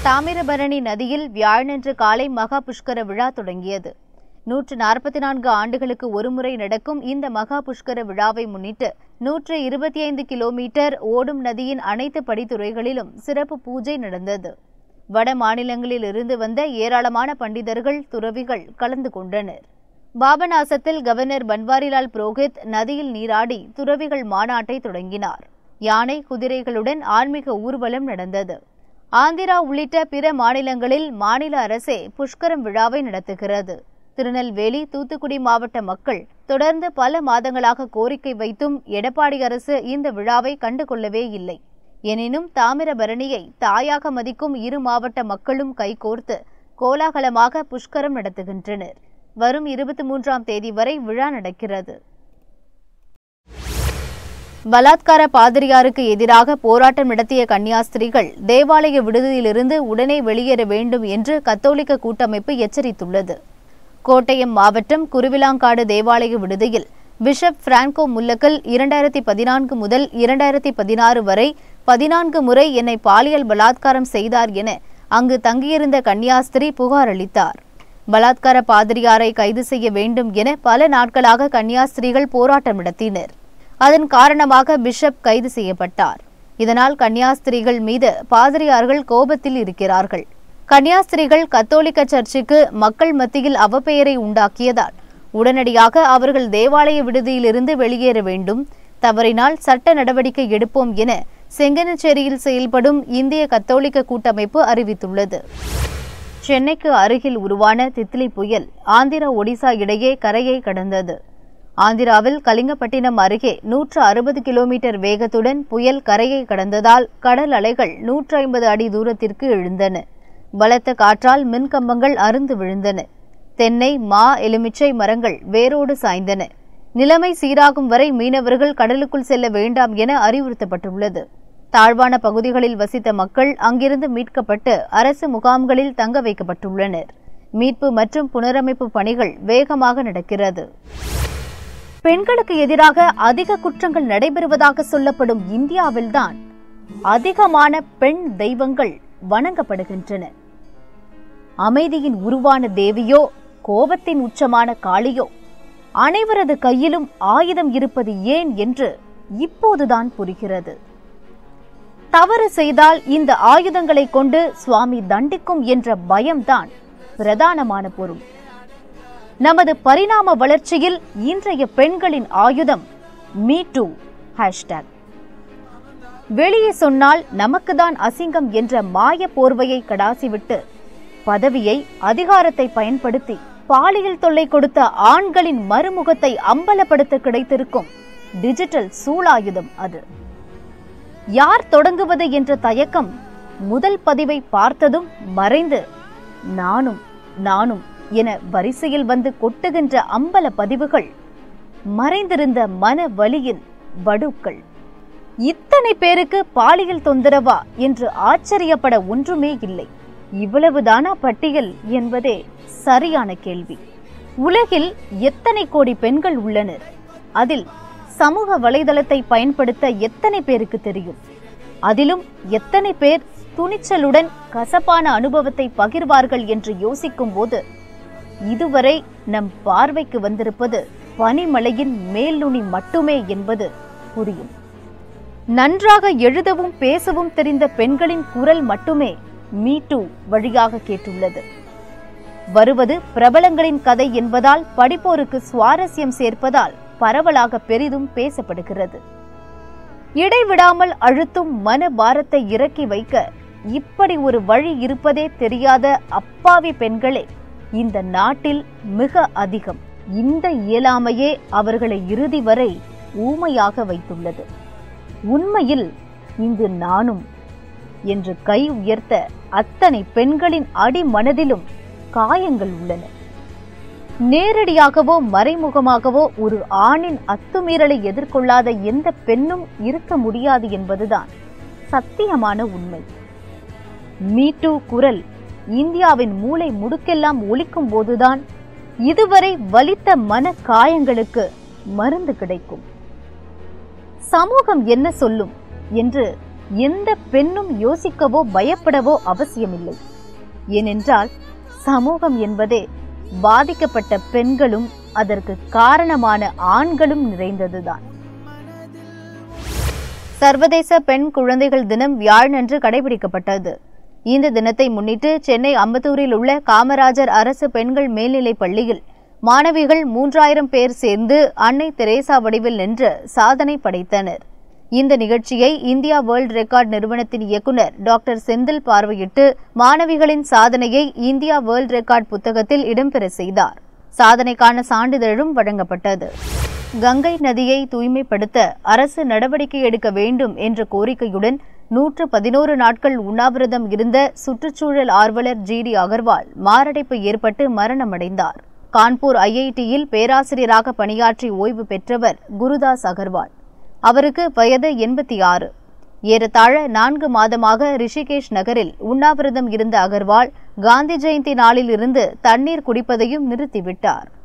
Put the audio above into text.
தாமிரபரணி நதியில் வியாழனன்று காலை மகா புஷ்கர விழா தொடங்கியது நூற்று நாற்பத்தி நான்கு ஆண்டுகளுக்கு ஒருமுறை நடக்கும் இந்த மகா புஷ்கர விழாவை முன்னிட்டு நூற்று இருபத்தி ஐந்து கிலோமீட்டர் ஓடும் நதியின் அனைத்து படித்துறைகளிலும் சிறப்பு பூஜை நடந்தது வட மாநிலங்களில் இருந்து வந்த ஏராளமான பண்டிதர்கள் துறவிகள் கலந்து கொண்டனர் பாபநாசத்தில் கவர்னர் பன்வாரிலால் புரோஹித் நதியில் நீராடி துறவிகள் மாநாட்டை தொடங்கினார் யானை குதிரைகளுடன் ஆன்மீக ஊர்வலம் நடந்தது ஆந்திரா உள்ளிட்ட பிற மாநிலங்களில் மாநில அரசே புஷ்கரம் விழாவை நடத்துகிறது திருநெல்வேலி தூத்துக்குடி மாவட்ட மக்கள் தொடர்ந்து பல மாதங்களாக கோரிக்கை வைத்தும் எடப்பாடி அரசு இந்த விழாவை கண்டுகொள்ளவே இல்லை எனினும் தாமிரபரணியை தாயாக மதிக்கும் இரு மாவட்ட மக்களும் கைகோர்த்து கோலாகலமாக புஷ்கரம் நடத்துகின்றனர் வரும் இருபத்தி மூன்றாம் தேதி வரை விழா நடக்கிறது பலாத்கார பாதிரியாருக்கு எதிராக போராட்டம் நடத்திய கன்னியாஸ்திரிகள் தேவாலய விடுதியிலிருந்து உடனே வெளியேற வேண்டும் என்று கத்தோலிக்க கூட்டமைப்பு எச்சரித்துள்ளது கோட்டயம் மாவட்டம் குருவிலாங்காடு தேவாலய விடுதியில் பிஷப் பிரான்கோ முல்லக்கல் இரண்டாயிரத்தி பதினான்கு முதல் இரண்டாயிரத்தி பதினாறு வரை பதினான்கு முறை என்னை பாலியல் பலாத்காரம் செய்தார் என அங்கு தங்கியிருந்த கன்னியாஸ்திரி புகார் அளித்தார் பலாத்கார பாதிரியாரை கைது செய்ய வேண்டும் என பல நாட்களாக கன்னியாஸ்திரிகள் போராட்டம் நடத்தினர் அதன் காரணமாக பிஷப் கைது செய்யப்பட்டார் இதனால் கன்னியாஸ்திரிகள் மீது பாதிரியார்கள் கோபத்தில் இருக்கிறார்கள் கன்னியாஸ்திரிகள் கத்தோலிக்க சர்ச்சுக்கு மக்கள் மத்தியில் அவப்பெயரை உண்டாக்கியதால் உடனடியாக அவர்கள் தேவாலய விடுதியிலிருந்து வெளியேற வேண்டும் தவறினால் சட்ட நடவடிக்கை எடுப்போம் என செங்கனச்சேரியில் செயல்படும் இந்திய கத்தோலிக்க கூட்டமைப்பு அறிவித்துள்ளது சென்னைக்கு அருகில் உருவான தித்லி புயல் ஆந்திரா ஒடிசா இடையே கரையை கடந்தது ஆந்திராவில் கலிங்கப்பட்டினம் அருகே நூற்று அறுபது கிலோமீட்டர் வேகத்துடன் புயல் கரையை கடந்ததால் கடல் அலைகள் நூற்று ஐம்பது அடி தூரத்திற்கு எழுந்தன பலத்த காற்றால் மின்கம்பங்கள் அருந்து விழுந்தன தென்னை மா எலுமிச்சை மரங்கள் வேரோடு சாய்ந்தன நிலைமை சீராகும் வரை மீனவர்கள் கடலுக்குள் செல்ல வேண்டாம் என அறிவுறுத்தப்பட்டுள்ளது தாழ்வான பகுதிகளில் வசித்த மக்கள் அங்கிருந்து மீட்கப்பட்டு அரசு முகாம்களில் தங்க வைக்கப்பட்டுள்ளனர் மீட்பு மற்றும் புனரமைப்பு பணிகள் வேகமாக நடக்கிறது பெண்களுக்கு எதிராக அதிக குற்றங்கள் நடைபெறுவதாக சொல்லப்படும் இந்தியாவில்தான் அதிகமான பெண் தெய்வங்கள் வணங்கப்படுகின்றன அமைதியின் உருவான தேவியோ கோபத்தின் உச்சமான காளியோ அனைவரது கையிலும் ஆயுதம் இருப்பது ஏன் என்று இப்போதுதான் புரிகிறது தவறு செய்தால் இந்த ஆயுதங்களை கொண்டு சுவாமி தண்டிக்கும் என்ற பயம்தான் பிரதானமான பொருள் நமது பரிணாம வளர்ச்சியில் இன்றைய பெண்களின் ஆயுதம் மீ டூ ஹேஷ்டேக் வெளியே சொன்னால் நமக்குதான் அசிங்கம் என்ற மாய போர்வையை கடாசிவிட்டு பதவியை அதிகாரத்தை பயன்படுத்தி பாலியல் தொல்லை கொடுத்த ஆண்களின் மறுமுகத்தை அம்பலப்படுத்த கிடைத்திருக்கும் டிஜிட்டல் சூளாயுதம் அது யார் தொடங்குவது என்ற தயக்கம் முதல் பதிவை பார்த்ததும் மறைந்து நானும் நானும் என வரிசையில் வந்து கொட்டுகின்ற அம்பல பதிவுகள் மறைந்திருந்த மன வலியின் வடுக்கள் இத்தனை பேருக்கு பாலியல் தொந்தரவா என்று ஆச்சரியப்பட ஒன்றுமே இல்லை இவ்வளவுதானா பட்டியல் என்பதே சரியான கேள்வி உலகில் எத்தனை கோடி பெண்கள் உள்ளனர் அதில் சமூக வலைதளத்தை பயன்படுத்த எத்தனை பேருக்கு தெரியும் அதிலும் எத்தனை பேர் துணிச்சலுடன் கசப்பான அனுபவத்தை பகிர்வார்கள் என்று யோசிக்கும் போது இதுவரை நம் பார்வைக்கு வந்திருப்பது பனிமலையின் மேல் நுனி மட்டுமே என்பது புரியும் நன்றாக எழுதவும் பேசவும் தெரிந்த பெண்களின் குரல் மட்டுமே மீ டூ வழியாக கேட்டுள்ளது வருவது பிரபலங்களின் கதை என்பதால் படிப்போருக்கு சுவாரஸ்யம் சேர்ப்பதால் பரவலாக பெரிதும் பேசப்படுகிறது இடைவிடாமல் அழுத்தும் மன பாரத்தை இறக்கி வைக்க இப்படி ஒரு வழி இருப்பதே தெரியாத அப்பாவி பெண்களே இந்த நாட்டில் மிக அதிகம் இந்த இயலாமையே அவர்களை இறுதி வரை ஊமையாக வைத்துள்ளது உண்மையில் இங்கு நானும் என்று கை உயர்த்த அத்தனை பெண்களின் அடிமனதிலும் காயங்கள் உள்ளன நேரடியாகவோ மறைமுகமாகவோ ஒரு ஆணின் அத்துமீறலை எதிர்கொள்ளாத எந்த பெண்ணும் இருக்க முடியாது என்பதுதான் சத்தியமான உண்மை மீட்டு குரல் இந்தியாவின் மூளை முடுக்கெல்லாம் ஒலிக்கும் போதுதான் இதுவரை வலித்த மன காயங்களுக்கு மருந்து கிடைக்கும் சமூகம் என்ன சொல்லும் என்று எந்த பெண்ணும் யோசிக்கவோ பயப்படவோ அவசியமில்லை ஏனென்றால் சமூகம் என்பதே பாதிக்கப்பட்ட பெண்களும் அதற்கு காரணமான ஆண்களும் நிறைந்ததுதான் சர்வதேச பெண் குழந்தைகள் தினம் வியாழனன்று கடைபிடிக்கப்பட்டது இந்த தினத்தை முன்னிட்டு சென்னை அம்பத்தூரில் உள்ள காமராஜர் அரசு பெண்கள் மேல்நிலைப் பள்ளியில் மாணவிகள் மூன்றாயிரம் பேர் சேர்ந்து அன்னை தெரேசா வடிவில் நின்று சாதனை படைத்தனர் இந்த நிகழ்ச்சியை இந்தியா வேர்ல்ட் ரெக்கார்ட் நிறுவனத்தின் இயக்குனர் டாக்டர் செந்தில் பார்வையிட்டு மாணவிகளின் சாதனையை இந்தியா வேர்ல்ட் ரெக்கார்ட் புத்தகத்தில் இடம்பெற செய்தார் சாதனைக்கான சான்றிதழும் வழங்கப்பட்டது கங்கை நதியை தூய்மைப்படுத்த அரசு நடவடிக்கை எடுக்க வேண்டும் என்ற கோரிக்கையுடன் நூற்று பதினோரு நாட்கள் உண்ணாவிரதம் இருந்த சுற்றுச்சூழல் ஆர்வலர் ஜி டி அகர்வால் மாரடைப்பு ஏற்பட்டு மரணமடைந்தார் கான்பூர் ஐஐடியில் பேராசிரியராக பணியாற்றி ஓய்வு பெற்றவர் குருதாஸ் அகர்வால் அவருக்கு வயது எண்பத்தி ஆறு ஏறத்தாழ நான்கு மாதமாக ரிஷிகேஷ் நகரில் உண்ணாவிரதம் இருந்த அகர்வால் காந்தி ஜெயந்தி நாளில் இருந்து தண்ணீர் குடிப்பதையும் நிறுத்திவிட்டார்